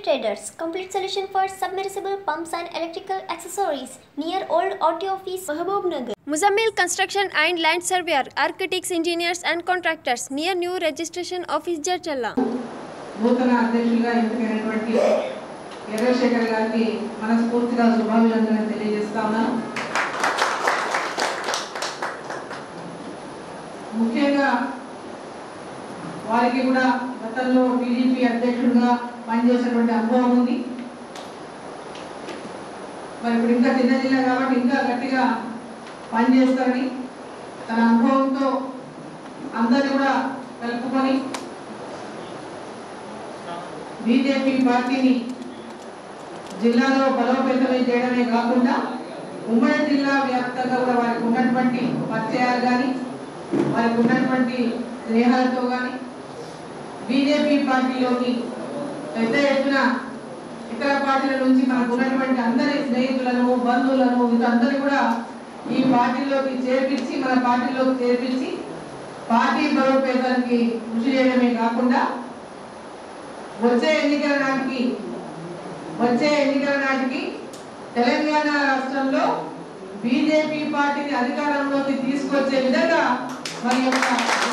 Traders, complete solution for submersible pumps and electrical accessories near Old Auto Office, Mahabub Nagar. Muzammil Construction and Land Surveyor, Architects, Engineers and Contractors near New Registration Office, Jarchalla. నూతన అధ్యక్షులుగా ఎన్నికైనటువంటి ఎర్రశేఖర్ గారికి మనస్ఫూర్తిగా శుభాభినందనలు తెలియజేస్తా ఉన్నాను ముఖ్యంగా వారికి కూడా గతంలో టీడీపీ అధ్యక్షుడిగా పనిచేసినటువంటి అనుభవం ఉంది మరి ఇప్పుడు ఇంకా చిన్న జిల్లా కాబట్టి ఇంకా గట్టిగా పనిచేస్తారని తన అనుభవంతో అందరినీ కూడా కలుపుకొని బీజేపీ పార్టీని జిల్లాలో బలోపేతం చేయడమే కాకుండా ఉమ్మడి జిల్లా వ్యాప్తంగా కూడా వారికి ఉన్నటువంటి పరిచయాలు కానీ వారికి ఉన్నటువంటి స్నేహాలతో కానీ బీజేపీ పార్టీలోకి పెద్ద ఎత్తున ఇతర పార్టీల నుంచి మనకు ఉన్నటువంటి అందరి స్నేహితులను బంధువులను వీరందరినీ కూడా ఈ పార్టీలోకి చేర్పించి మన పార్టీలోకి చేర్పించి పార్టీ బలోపేతానికి కృషి చేయడమే కాకుండా వచ్చే ఎన్నికల నాటికి వచ్చే ఎన్నికల నాటికి తెలంగాణ రాష్ట్రంలో బీజేపీ పార్టీని అధికారంలోకి తీసుకొచ్చే విధంగా మరి యొక్క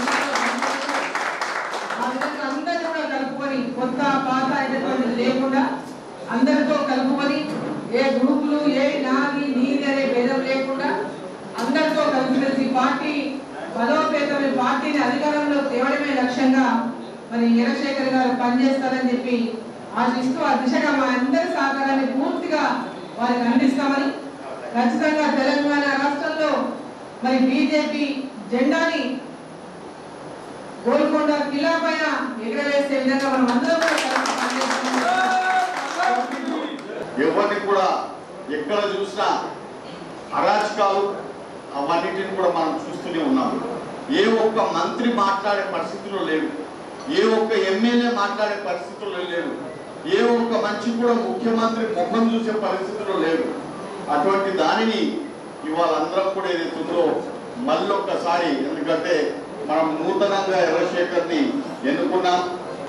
ఆ విధంగా అందరినీ కూడా కలుపుకొని కొత్త పాత అయినటువంటిది లేకుండా అందరితో కలుపుకొని ఏ గ్రూపులు ఏ నాది నీది అనే భేదం లేకుండా అందరితో కలిసిమెలిసి పార్టీ బలోపేతమైన పార్టీని అధికారంలో తేవడమే లక్ష్యంగా మరి చంద్రశేఖర్ గారు పనిచేస్తారని చెప్పి ఆశిస్తూ ఆ దిశగా మా అందరి సహకారాన్ని పూర్తిగా వారికి అందిస్తామని ఖచ్చితంగా తెలంగాణ రాష్ట్రంలో మరి బీజేపీ జెండాని గోల్కొండ కిలా పైన ఎగరవేసే విధంగా మనం అందరం కూడా కలిసి పనిచేస్తామని ఎవరిని కూడా ఎక్కడ చూసినా అరాచకాలు అవన్నిటిని కూడా మనం చూస్తూనే ఉన్నాం ఏ ఒక్క మంత్రి మాట్లాడే పరిస్థితిలో లేవు ఏ ఒక్క ఎమ్మెల్యే మాట్లాడే పరిస్థితుల్లో లేవు ఏ ఒక్క మంచి కూడా ముఖ్యమంత్రి ముఖం చూసే పరిస్థితిలో లేవు అటువంటి దానిని ఇవాళ అందరం కూడా ఏదైతుందో మళ్ళొక్కసారి ఎందుకంటే మనం నూతనంగా ఎర్రశేఖర్ని ఎన్నుకున్నాం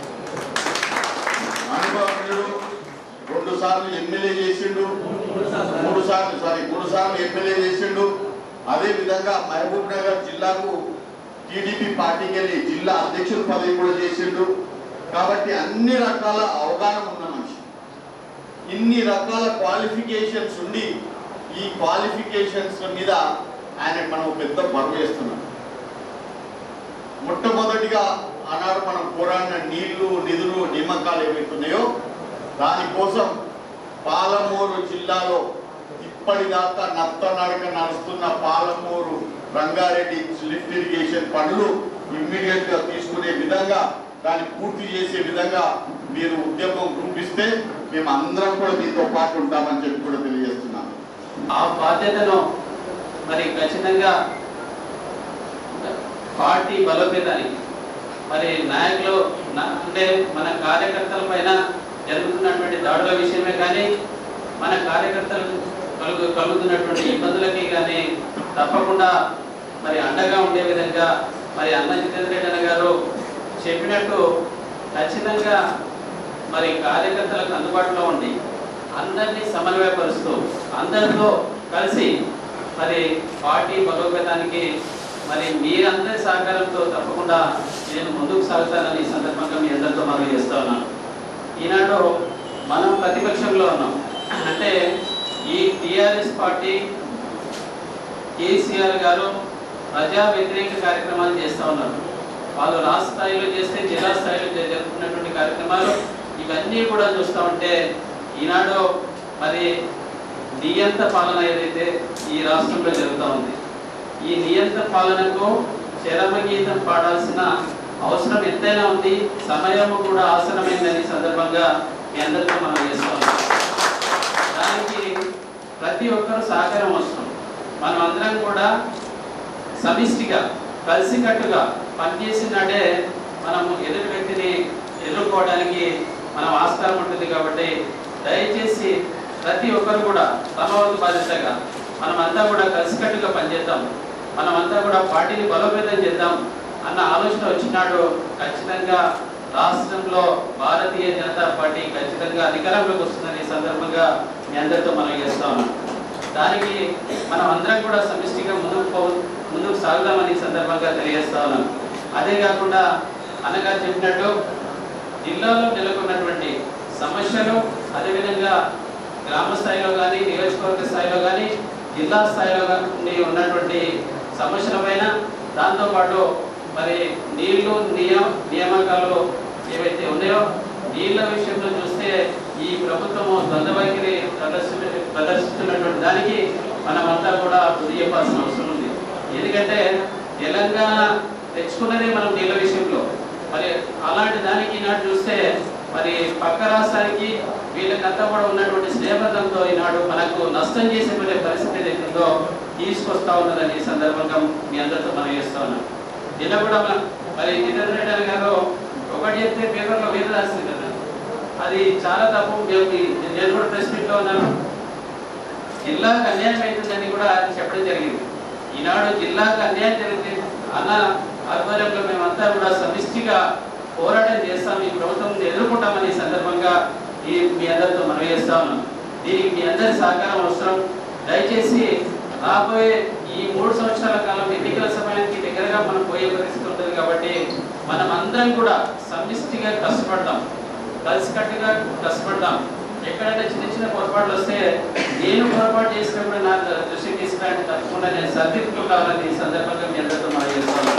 అనుభవజ్ఞుడు రెండు సార్లు ఎమ్మెల్యే చేసిండు మూడు సార్లు సారీ మూడు సార్లు ఎమ్మెల్యే చేసిండు అదే విధంగా మహబూబ్ నగర్ జిల్లాకు టీడీపీ పార్టీకి వెళ్ళి జిల్లా అధ్యక్షుల పదవి కూడా చేసిండు కాబట్టి అన్ని రకాల అవగాహన ఉన్న మనిషి ఇన్ని రకాల క్వాలిఫికేషన్స్ ఉండి ఈ క్వాలిఫికేషన్స్ మీద ఆయన మనం పెద్ద బరువు వేస్తున్నాం మొట్టమొదటిగా ఆనాడు మనం పోరాడిన నీళ్లు నిధులు నియామకాలు ఏవైతున్నాయో దానికోసం పాలమూరు జిల్లాలో ఇప్పటిదాకా నత్తనడక నడుస్తున్న పాలమూరు రంగారెడ్డి లిఫ్ట్ ఇరిగేషన్ పనులు ఇమ్మీడియట్ గా తీసుకునే విధంగా దాన్ని పూర్తి చేసే విధంగా మీరు ఉద్యమం రూపిస్తే మేము అందరం కూడా మీతో పాటు ఉంటామని చెప్పి కూడా తెలియజేస్తున్నాను ఆ బాధ్యతను మరి ఖచ్చితంగా పార్టీ బలోపేతానికి మరి నాయకులు నా- అంటే మన కార్యకర్తల పైన జరుగుతున్నటువంటి దాడుల విషయమే కానీ మన కార్యకర్తలకు కలుగు కలుగుతున్నటువంటి ఇబ్బందులకి కానీ తప్పకుండా మరి అండగా ఉండే విధంగా మరి అన్న జితేంద్ర రెడ్డి అన్న గారు చెప్పినట్టు ఖచ్చితంగా మరి కార్యకర్తలకు అందుబాటులో ఉండి అందరినీ సమన్వయపరుస్తూ అందరితో కలిసి మరి పార్టీ బలోపేతానికి మరి మీరందరి సహకారంతో తప్పకుండా నేను ముందుకు సాగుతానని ఈ సందర్భంగా మీ అందరితో మనం చేస్తా ఉన్నాను ఈనాడు మనం ప్రతిపక్షంలో ఉన్నాం అంటే ఈ టిఆర్ఎస్ పార్టీ కేసీఆర్ గారు ప్రజా వ్యతిరేక కార్యక్రమాలు చేస్తూ ఉన్నారు వాళ్ళు రాష్ట్ర స్థాయిలో చేస్తే జిల్లా స్థాయిలో జ- జరుగుతున్నటువంటి కార్యక్రమాలు ఇవన్నీ కూడా చూస్తూ ఉంటే ఈనాడు మరి నియంత పాలన ఏదైతే ఈ రాష్ట్రంలో జరుగుతూ ఉంది ఈ నియంత పాలనకు చరమగీతం పాడాల్సిన అవసరం ఎంతైనా ఉంది సమయము కూడా ఆసనమైందని సందర్భంగా మీ అందరితో మనం చేస్తాం దానికి ప్రతి ఒక్కరు సహకారం అవసరం మనం అందరం కూడా సమిష్టిగా కలిసికట్టుగా పనిచేసినాడే మనము ఎదుటి వ్యక్తిని ఎదుర్కోవడానికి మనం ఆస్కారం ఉంటుంది కాబట్టి దయచేసి ప్రతి ఒక్కరు కూడా తమ వంతు బాధ్యతగా మనమంతా కూడా కలిసికట్టుగా పనిచేద్దాం మనమంతా కూడా పార్టీని బలోపేతం చేద్దాం అన్న ఆలోచన వచ్చినాడు ఖచ్చితంగా రాష్ట్రంలో భారతీయ జనతా పార్టీ ఖచ్చితంగా అధికారంలోకి వస్తుందని ఈ సందర్భంగా మీ అందరితో మనం చేస్తా ఉన్నాం దానికి మనం అందరం కూడా సమిష్టిగా ముందుకు పో ముందుకు సాగుదామని ఈ సందర్భంగా తెలియజేస్తా ఉన్నాం అదే కాకుండా అన్నగారు చెప్పినట్టు జిల్లాలో నెలకొన్నటువంటి సమస్యలు అదేవిధంగా గ్రామ స్థాయిలో కానీ నియోజకవర్గ స్థాయిలో కానీ జిల్లా స్థాయిలో కానీ ఉన్నటువంటి సమస్యల పైన దాంతోపాటు మరి నీళ్లు నియమ నియామకాలు ఏవైతే ఉన్నాయో నీళ్ళ విషయంలో చూస్తే ఈ ప్రభుత్వము ద్వంద్వ వైఖరి ప్రదర్శన ప్రదర్శిస్తున్నటువంటి దానికి మనమంతా కూడా బుద్ధి చెప్పాల్సిన అవసరం ఉంది ఎందుకంటే తెలంగాణ తెచ్చుకున్నదే మనం నీళ్ళ విషయంలో మరి అలాంటి దానికి ఈనాడు చూస్తే మరి పక్క రాష్ట్రానికి వీళ్ళకంతా కూడా ఉన్నటువంటి స్నేహబంధంతో ఈనాడు మనకు నష్టం చేసేటువంటి పరిస్థితి ఏదైతుందో తీసుకొస్తా ఉన్నదని ఈ సందర్భంగా మీ అందరితో మనం చేస్తా ఉన్నాం ఇలా కూడా మన- మరి జితేంద్ర రెడ్డి గారు ఒకటి చెప్తే పేపర్లో వేరే రాస్తుంది కదా అది చాలా తప్పు మేము ఈ- నేను కూడా ప్రెస్ మీట్లో ఉన్నాను జిల్లాకు అన్యాయం అవుతుందని కూడా చెప్పడం జరిగింది ఈనాడు జిల్లాకు అన్యాయం జరిగింది అన్న ఆధ్వర్యంలో మేమంతా కూడా సమిష్టిగా పోరాటం చేస్తాం ఈ ప్రభుత్వం ఎదుర్కొంటామని ఈ సందర్భంగా ఈ మీ అందరితో మనం చేస్తా ఉన్నాం దీనికి మీ అందరి సహకారం అవసరం దయచేసి రాబోయే ఈ మూడు సంవత్సరాల కాలం ఎన్నికల సమయానికి దగ్గరగా మనం పోయే పరిస్థితి ఉంటుంది కాబట్టి మనం అందరం కూడా సమిష్టిగా కష్టపడతాం కలిసికట్టుగా కష్టపడతాం ఎక్కడైనా చిన్న చిన్న పొరపాట్లు వస్తే నేను పొరపాటు చేసినప్పుడు నా దృష్టికి తీసుకురాండి తప్పకుండా నేను సర్దిద్దుకోవాలని ఈ సందర్భంగా మీ అందరితో మనం చేస్తాను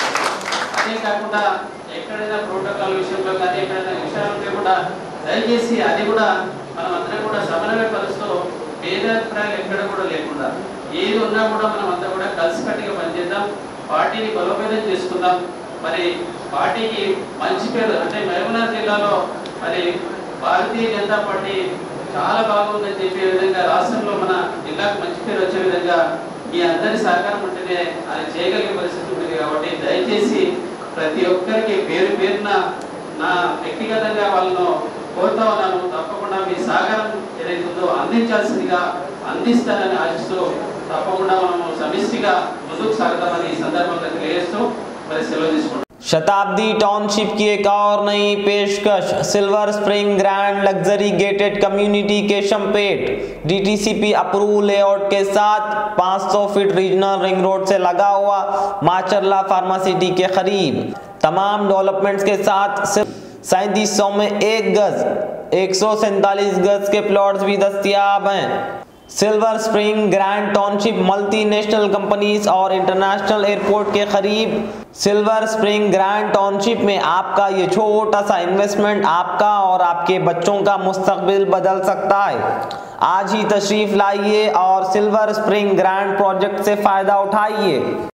అదే కాకుండా ఎక్కడైనా ప్రోటోకాల్ విషయంలో కానీ ఎక్కడైనా విషయాలు ఉంటే కూడా దయచేసి అది కూడా మనం అందరం కూడా సమన్వయపరుస్తూ భేదాభిప్రాయాలు ఎక్కడ కూడా లేకుండా ఏది ఉన్నా కూడా మనం అంతా కూడా కలిసికట్టుగా పనిచేద్దాం పార్టీని బలోపేతం చేసుకుందాం మరి పార్టీకి మంచి పేరు అంటే మహబూబ్నగర్ జిల్లాలో మరి భారతీయ జనతా పార్టీ చాలా బాగుందని చెప్పే విధంగా రాష్ట్రంలో మన జిల్లాకు మంచి పేరు వచ్చే విధంగా మీ అందరి సహకారం ఉంటేనే అది చేయగలిగే పరిస్థితి ఉంటుంది కాబట్టి దయచేసి ప్రతి ఒక్కరికి పేరు పేరున నా వ్యక్తిగతంగా వాళ్ళను కోరుతా ఉన్నాను తప్పకుండా మీ సహకారం ఏదైతే ఉందో అందించాల్సిందిగా అందిస్తానని ఆశిస్తూ తప్పకుండా మనము సమిష్టిగా ముందుకు సాగుతామని ఈ సందర్భంగా తెలియజేస్తూ మరి సెలవు తీసుకుంటాం शताब्दी टाउनशिप की एक और नई पेशकश silver spring grand luxury gated community के शमपेट डीटीसीपी अप्रूव लेआउट के साथ 500 फीट रीजनल रिंग रोड से लगा हुआ माचरला फार्मासिटी के करीब तमाम डेवलपमेंट्स के साथ सैंतीस सौ में एक गज एक गज के प्लॉट्स भी दस्तियाब हैं silver spring grand township multinational companies और इंटरनेशनल एयरपोर्ट के करीब सिल्वर स्प्रिंग ग्रैंड टाउनशिप में आपका ये छोटा सा इन्वेस्टमेंट आपका और आपके बच्चों का मुस्तकबिल बदल सकता है आज ही तशरीफ लाइए और सिल्वर स्प्रिंग ग्रैंड प्रोजेक्ट से फ़ायदा उठाइए